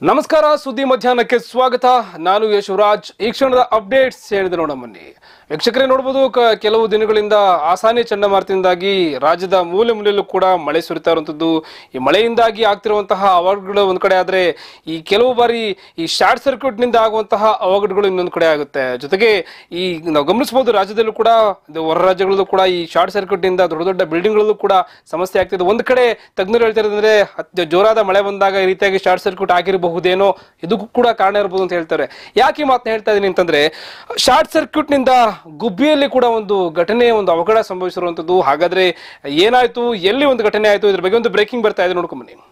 ನಮಸ್ಕಾರ ಸುದ್ದಿ ಮಧ್ಯಾಹ್ನಕ್ಕೆ ಸ್ವಾಗತ ನಾನು ಯಶವರಾಜ್ ಈ ಕ್ಷಣದ ಅಪ್ಡೇಟ್ಸ್ ಹೇಳಿದೆ ನೋಡ ಬನ್ನಿ ವೀಕ್ಷಕರೇ ನೋಡಬಹುದು ಕ- ಕೆಲವು ದಿನಗಳಿಂದ ಆಸಾನಿ ಚಂಡಮಾರುತದಿಂದಾಗಿ ರಾಜ್ಯದ ಮೂಲೆ ಮೂಲೆಯಲ್ಲೂ ಕೂಡ ಮಳೆ ಸುರಿತಾ ಇರುವಂತದ್ದು ಈ ಮಳೆಯಿಂದಾಗಿ ಆಗ್ತಿರುವಂತಹ ಅವಘಡಗಳು ಒಂದ್ ಕಡೆ ಆದ್ರೆ ಈ ಕೆಲವು ಬಾರಿ ಈ ಶಾರ್ಟ್ ಸರ್ಕ್ಯೂಟ್ ನಿಂದ ಆಗುವಂತಹ ಅವಘಡಗಳು ಇನ್ನೊಂದು ಕಡೆ ಆಗುತ್ತೆ ಜೊತೆಗೆ ಈ ನಾವು ಗಮನಿಸಬಹುದು ರಾಜ್ಯದಲ್ಲೂ ಕೂಡ ಇದು ಹೊರ ರಾಜ್ಯಗಳಲ್ಲೂ ಕೂಡ ಈ ಶಾರ್ಟ್ ಸರ್ಕ್ಯೂಟ್ ನಿಂದ ದೊಡ್ಡ ದೊಡ್ಡ ಬಿಲ್ಡಿಂಗ್ಗಳಲ್ಲೂ ಕೂಡ ಸಮಸ್ಯೆ ಆಗ್ತಿದೆ ಒಂದು ಕಡೆ ತಜ್ಞರು ಹೇಳ್ತಾ ಇರೋದಂದ್ರೆ ಅತ್ಯ ಜೋರಾದ ಮಳೆ ಬಂದಾಗ ಈ ರೀತಿಯಾಗಿ ಶಾರ್ಟ್ ಸರ್ಕ್ಯೂಟ್ ಆಗಿರಬಹುದೇನೋ ಇದಕ್ಕೂ ಕೂಡ ಕಾರಣ ಇರಬಹುದು ಅಂತ ಹೇಳ್ತಾರೆ ಯಾಕೆ ಈ ಮಾತನ್ನ ಹೇಳ್ತಾ ಇದೀನಿ ಅಂತಂದ್ರೆ ಶಾರ್ಟ್ ಸರ್ಕ್ಯೂಟ್ ನಿಂದ ಗುಬ್ಬಿಯಲ್ಲಿ ಕೂಡ ಒಂದು ಘಟನೆ ಒಂದು ಅವಘಡ ಸಂಭವಿಸಿರುವಂತದ್ದು ಹಾಗಾದ್ರೆ ಏನಾಯ್ತು ಎಲ್ಲಿ ಒಂದು ಘಟನೆ ಆಯ್ತು ಇದ್ರ ಬಗ್ಗೆ ಒಂದು ಬ್ರೇಕಿಂಗ್ ಬರ್ತಾ ಇದೆ ನೋಡ್ಕೊಂಡ್ ಬನ್ನಿ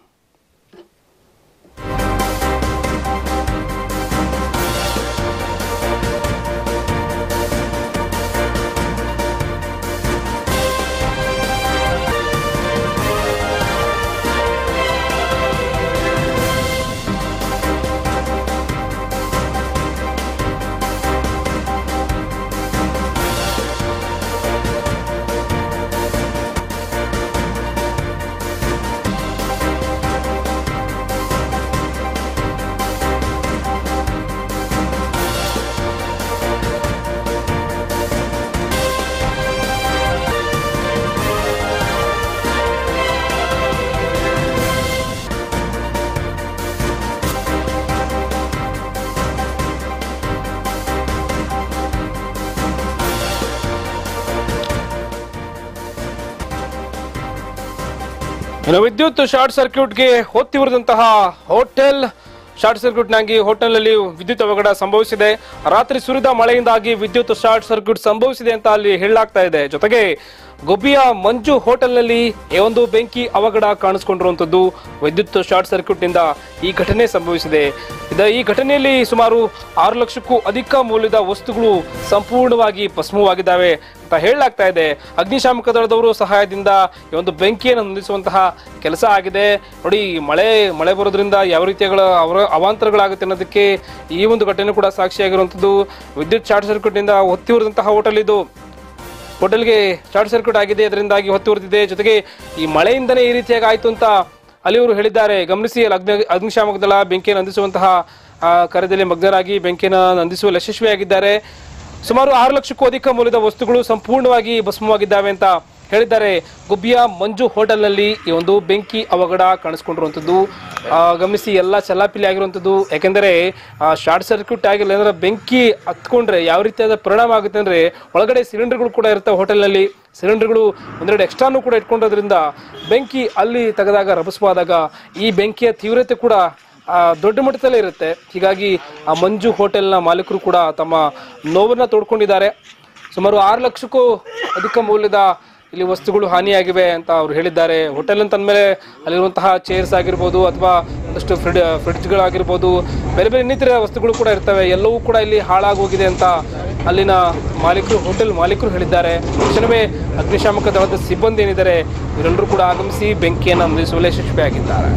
ಇನ್ನು ವಿದ್ಯುತ್ ಶಾರ್ಟ್ ಸರ್ಕ್ಯೂಟ್ಗೆ ಹೊತ್ತಿರುದಂತಹ ಹೋಟೆಲ್ ಶಾರ್ಟ್ ಸರ್ಕ್ಯೂಟ್ನಾಗಿ ಹೋಟೆಲ್ನಲ್ಲಿ ವಿದ್ಯುತ್ ಅವಘಡ ಸಂಭವಿಸಿದೆ ರಾತ್ರಿ ಸುರಿದ ಮಳೆಯಿಂದಾಗಿ ವಿದ್ಯುತ್ ಶಾರ್ಟ್ ಸರ್ಕ್ಯೂಟ್ ಸಂಭವಿಸಿದೆ ಅಂತ ಅಲ್ಲಿ ಹೇಳಲಾಗ್ತಾ ಇದೆ ಜೊತೆಗೆ ಗುಬ್ಬಿಯ ಮಂಜು ಹೋಟೆಲ್ನಲ್ಲಿ ಈ ಒಂದು ಬೆಂಕಿ ಅವಘಡ ಕಾಣಿಸ್ಕೊಂಡಿರುವಂತದ್ದು ವಿದ್ಯುತ್ ಶಾರ್ಟ್ ಸರ್ಕ್ಯೂಟ್ ನಿಂದ ಈ ಘಟನೆ ಸಂಭವಿಸಿದೆ ಇದ ಈ ಘಟನೆಯಲ್ಲಿ ಸುಮಾರು ಆರು ಲಕ್ಷಕ್ಕೂ ಅಧಿಕ ಮೌಲ್ಯದ ವಸ್ತುಗಳು ಸಂಪೂರ್ಣವಾಗಿ ಭಸ್ಮವಾಗಿದ್ದಾವೆ ಅಂತ ಹೇಳಲಾಗ್ತಾ ಇದೆ ಅಗ್ನಿಶಾಮಕ ದಳದವರು ಸಹಾಯದಿಂದ ಈ ಒಂದು ಬೆಂಕಿಯನ್ನು ಹೊಂದಿಸುವಂತಹ ಕೆಲಸ ಆಗಿದೆ ನೋಡಿ ಮಳೆ ಮಳೆ ಬರೋದ್ರಿಂದ ಯಾವ ರೀತಿಗಳ ಅವರ ಅವಾಂತರಗಳಾಗುತ್ತೆ ಅನ್ನೋದಕ್ಕೆ ಈ ಒಂದು ಘಟನೆ ಕೂಡ ಸಾಕ್ಷಿಯಾಗಿರುವಂಥದ್ದು ವಿದ್ಯುತ್ ಶಾರ್ಟ್ ಸರ್ಕ್ಯೂಟ್ ನಿಂದ ಹೊತ್ತಿ ಉರಿದಂತಹ ಹೋಟೆಲ್ ಇದು ಹೋಟೆಲ್ಗೆ ಶಾರ್ಟ್ ಸರ್ಕ್ಯೂಟ್ ಆಗಿದೆ ಅದರಿಂದಾಗಿ ಹೊತ್ತು ಉರಿದಿದೆ ಜೊತೆಗೆ ಈ ಮಳೆಯಿಂದನೇ ಈ ರೀತಿಯಾಗಿ ಆಯ್ತು ಅಂತ ಅಲ್ಲಿ ಅವರು ಹೇಳಿದ್ದಾರೆ ಗಮನಿಸಿ ಅಲ್ಲಿ ಅಗ್ನಿ ಅಗ್ನಿಶಾಮಕ ದಳ ಬೆಂಕಿಯನ್ನು ನಂದಿಸುವಂತಹ ಆ, ಕಾರ್ಯದಲ್ಲಿ ಮಗ್ನರಾಗಿ ಬೆಂಕಿಯನ್ನು ನಂದಿಸುವಲ್ಲಿ ಯಶಸ್ವಿಯಾಗಿದ್ದಾರೆ ಸುಮಾರು ಆರು ಲಕ್ಷಕ್ಕೂ ಅಧಿಕ ಮೌಲ್ಯದ ವಸ್ತುಗಳು ಸಂಪೂರ್ಣವಾಗಿ ಭಸ್ಮವಾಗಿದ್ದಾವೆ ಅಂತ ಹೇಳಿದ್ದಾರೆ ಗುಬ್ಬಿಯ ಮಂಜು ಹೋಟೆಲ್ನಲ್ಲಿ ಈ ಒಂದು ಬೆಂಕಿ ಅವಘಡ ಕಾಣಿಸ್ಕೊಂಡಿರುವಂಥದ್ದು ಆ, ಗಮನಿಸಿ ಎಲ್ಲ ಚಲ್ಲಾಪಿಲಿ ಆಗಿರುವಂಥದ್ದು ಯಾಕೆಂದರೆ ಶಾರ್ಟ್ ಸರ್ಕ್ಯೂಟ್ ಆಗಿಲ್ಲ ಅಂದ್ರೆ ಬೆಂಕಿ ಹತ್ಕೊಂಡ್ರೆ ಯಾವ ರೀತಿಯಾದ ಪರಿಣಾಮ ಆಗುತ್ತೆ ಅಂದ್ರೆ ಒಳಗಡೆ ಸಿಲಿಂಡರ್ಗಳು ಕೂಡ ಇರ್ತವೆ ಹೋಟೆಲ್ನಲ್ಲಿ ಸಿಲಿಂಡರ್ಗಳು ಒಂದೆರಡು ಎಕ್ಸ್ಟ್ರಾನು ಕೂಡ ಇಟ್ಕೊಂಡಿರೋದ್ರಿಂದ ಬೆಂಕಿ ಅಲ್ಲಿ ತೆಗೆದಾಗ ರಭಸವಾದಾಗ ಈ ಬೆಂಕಿಯ ತೀವ್ರತೆ ಕೂಡ ಆ, ದೊಡ್ಡ ಮಟ್ಟದಲ್ಲೇ ಇರುತ್ತೆ ಹೀಗಾಗಿ ಆ ಮಂಜು ಹೋಟೆಲ್ನ ಮಾಲೀಕರು ಕೂಡ ತಮ್ಮ ನೋವನ್ನ ತೋಡ್ಕೊಂಡಿದ್ದಾರೆ ಸುಮಾರು ಆರು ಲಕ್ಷಕ್ಕೂ ಅಧಿಕ ಮೌಲ್ಯದ ಇಲ್ಲಿ ವಸ್ತುಗಳು ಹಾನಿಯಾಗಿವೆ ಅಂತ ಅವರು ಹೇಳಿದ್ದಾರೆ ಹೋಟೆಲ್ ಅಂತ ಅಂದಮೇಲೆ ಅಲ್ಲಿರುವಂತಹ ಚೇರ್ಸ್ ಆಗಿರ್ಬೋದು ಅಥವಾ ಒಂದಷ್ಟು ಫ್ರಿಡ್ ಫ್ರಿಡ್ಜ್ಗಳಾಗಿರ್ಬೋದು ಬೇರೆ ಬೇರೆ ಇನ್ನಿತರ ವಸ್ತುಗಳು ಕೂಡ ಇರ್ತವೆ ಎಲ್ಲವೂ ಕೂಡ ಇಲ್ಲಿ ಹಾಳಾಗೋಗಿದೆ ಅಂತ ಅಲ್ಲಿನ ಮಾಲೀಕರು ಹೋಟೆಲ್ ಮಾಲೀಕರು ಹೇಳಿದ್ದಾರೆ ತಕ್ಷಣವೇ ಅಗ್ನಿಶಾಮಕ ದಳದ ಸಿಬ್ಬಂದಿ ಏನಿದ್ದಾರೆ ಇವರೆಲ್ಲರೂ ಕೂಡ ಆಗಮಿಸಿ ಬೆಂಕಿಯನ್ನು ನಂದಿಸುವಲ್ಲಿ ಯಶಸ್ವಿಯಾಗಿದ್ದಾರೆ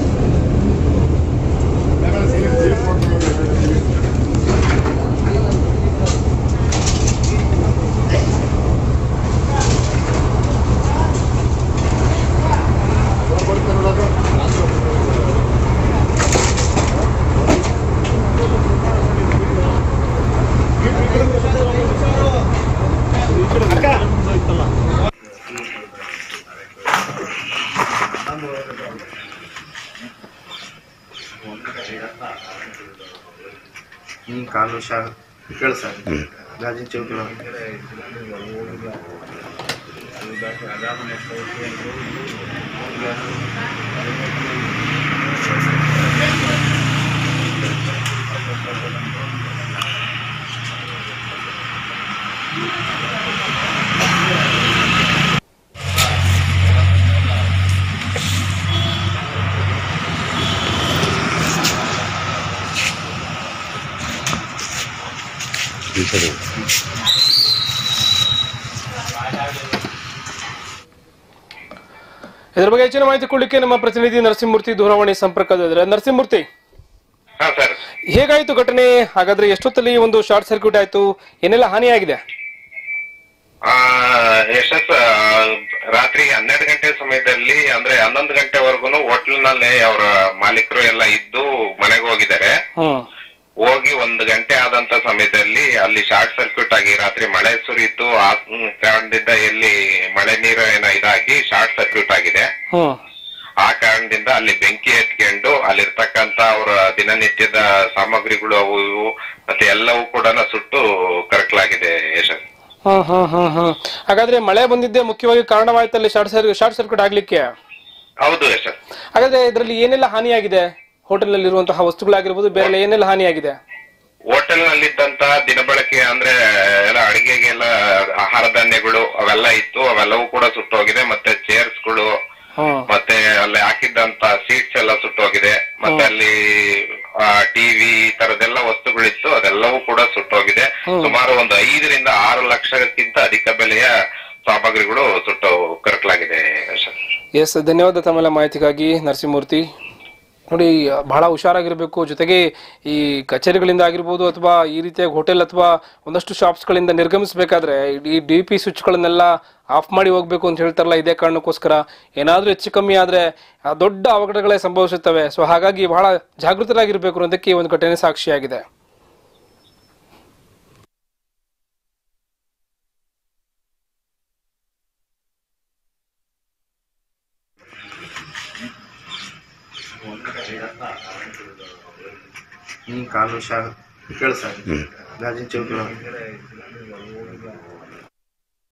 ಹ್ಮ್ ಕಾಲು ಶಾ ಕೇಳಿಸ ಗಾಜಿನ ಚೌಕಿ ಇದರ ಬಗ್ಗೆ ಹೆಚ್ಚಿನ ಮಾಹಿತಿ ಕೊಡ್ಲಿಕ್ಕೆ ನಮ್ಮ ಪ್ರತಿನಿಧಿ ನರಸಿಂಹಮೂರ್ತಿ ದೂರವಾಣಿ ಸಂಪರ್ಕದಿದ್ದಾರೆ ನರಸಿಂಹಮೂರ್ತಿ ಹಾ ಸರ್ ಹೇಗಾಯ್ತು ಘಟನೆ ಹಾಗಾದ್ರೆ ಎಷ್ಟೊತ್ತಲ್ಲಿ ಒಂದು ಶಾರ್ಟ್ ಸರ್ಕ್ಯೂಟ್ ಆಯ್ತು ಏನೆಲ್ಲ ಹಾನಿಯಾಗಿದೆ ಆ ಯಶಸ್ ಆ, ರಾತ್ರಿ ಹನ್ನೆರಡು ಗಂಟೆ ಸಮಯದಲ್ಲಿ ಅಂದ್ರೆ ಹನ್ನೊಂದು ಗಂಟೆವರೆಗೂ ಹೋಟ್ಲಿನಲ್ಲಿ ಅವರ ಮಾಲೀಕರು ಎಲ್ಲ ಇದ್ದು ಮನೆಗೆ ಹೋಗಿದ್ದಾರೆ ಹ್ಮ್ ಹೋಗಿ ಒಂದು ಗಂಟೆ ಆದಂತ ಸಮಯದಲ್ಲಿ ಅಲ್ಲಿ ಶಾರ್ಟ್ ಸರ್ಕ್ಯೂಟ್ ಆಗಿ ರಾತ್ರಿ ಮಳೆ ಸುರಿಯಿತು ಆ ಕಾರಣದಿಂದ ಎಲ್ಲಿ ಮಳೆ ನೀರು ಏನೋ ಇದಾಗಿ ಶಾರ್ಟ್ ಸರ್ಕ್ಯೂಟ್ ಆಗಿದೆ ಹ್ಮ್ ಆ ಕಾರಣದಿಂದ ಅಲ್ಲಿ ಬೆಂಕಿ ಎತ್ಕೊಂಡು ಅಲ್ಲಿರ್ತಕ್ಕಂತ ಅವರ ದಿನನಿತ್ಯದ ಸಾಮಗ್ರಿಗಳು ಅವು ಇವು ಮತ್ತೆ ಎಲ್ಲವೂ ಕೂಡ ಸುಟ್ಟು ಕರಕಲಾಗಿದೆ ಯಶಸ್ ಹ್ಮ್ ಹ್ಮ್ ಹ್ಮ್ ಹ್ಮ್ ಹಾಗಾದ್ರೆ ಮಳೆ ಬಂದಿದ್ದೇ ಮುಖ್ಯವಾಗಿ ಕಾರಣವಾಯ್ತಲ್ಲಿ ಶಾರ್ಟ್ ಸರ್ ಶಾರ್ಟ್ ಸರ್ಕ್ಯೂಟ್ ಆಗ್ಲಿಕ್ಕೆ ಹೌದು ಯಶಸ್ ಹಾಗಾದ್ರೆ ಇದರಲ್ಲಿ ಏನೆಲ್ಲ ಹಾನಿಯಾಗಿದೆ ಹೋಟೆಲ್ ನಲ್ಲಿ ಇರುವಂತಹ ವಸ್ತುಗಳಾಗಿರ್ಬೋದು ಬೇರೆ ಏನೆಲ್ಲ ಹಾನಿಯಾಗಿದೆ ಹೋಟೆಲ್ ನಲ್ಲಿದ್ದಂತ ದಿನಬಳಕೆ ಅಂದ್ರೆ ಎಲ್ಲ ಅಡಿಗೆಗೆಲ್ಲ ಆಹಾರ ಧಾನ್ಯಗಳು ಅವೆಲ್ಲ ಇತ್ತು ಅವೆಲ್ಲವೂ ಕೂಡ ಸುಟ್ಟೋಗಿದೆ ಮತ್ತೆ ಚೇರ್ಸ್ಗಳು ಹ್ಮ್ ಮತ್ತೆ ಅಲ್ಲಿ ಹಾಕಿದ್ದಂತ ಸೀಟ್ಸ್ ಎಲ್ಲ ಸುಟ್ಟೋಗಿದೆ ಮತ್ತೆ ಅಲ್ಲಿ ಟಿವಿ ಈ ತರದೆಲ್ಲ ವಸ್ತುಗಳಿತ್ತು ಅದೆಲ್ಲವೂ ಕೂಡ ಸುಟ್ಟೋಗಿದೆ ಸುಮಾರು ಒಂದು ಐದರಿಂದ ಆರು ಲಕ್ಷಕ್ಕಿಂತ ಅಧಿಕ ಬೆಲೆಯ ಸಾಮಗ್ರಿಗಳು ಸುಟ್ಟು ಕರಕಲಾಗಿದೆ ಯಶಸ್. ಎಸ್ ಧನ್ಯವಾದ ತಮ್ಮೆಲ್ಲ ಮಾಹಿತಿಗಾಗಿ ನರಸಿಂಹಮೂರ್ತಿ ನೋಡಿ ಬಹಳ ಹುಷಾರಾಗಿರ್ಬೇಕು ಜೊತೆಗೆ ಈ ಕಚೇರಿಗಳಿಂದ ಆಗಿರ್ಬೋದು ಅಥವಾ ಈ ರೀತಿಯಾಗಿ ಹೋಟೆಲ್ ಅಥವಾ ಒಂದಷ್ಟು ಶಾಪ್ಸ್ಗಳಿಂದ ನಿರ್ಗಮಿಸಬೇಕಾದ್ರೆ ಈ ಡಿ ಪಿ ಸ್ವಿಚ್ಗಳನ್ನೆಲ್ಲ ಆಫ್ ಮಾಡಿ ಹೋಗ್ಬೇಕು ಅಂತ ಹೇಳ್ತಾರಲ್ಲ ಇದೇ ಕಾರಣಕ್ಕೋಸ್ಕರ ಏನಾದ್ರೂ ಹೆಚ್ಚು ಕಮ್ಮಿ ಆದ್ರೆ ಆ ದೊಡ್ಡ ಅವಘಡಗಳೇ ಸಂಭವಿಸುತ್ತವೆ ಸೊ ಹಾಗಾಗಿ ಬಹಳ ಜಾಗೃತರಾಗಿರ್ಬೇಕು ಅನ್ನೋದಕ್ಕೆ ಈ ಒಂದು ಘಟನೆ ಸಾಕ್ಷಿಯಾಗಿದೆ ಹ್ಮ್ ಕಾಲು ಶಾ ಕೇಳಿಸ ಗಾಜಿನ ಚೌಕಿ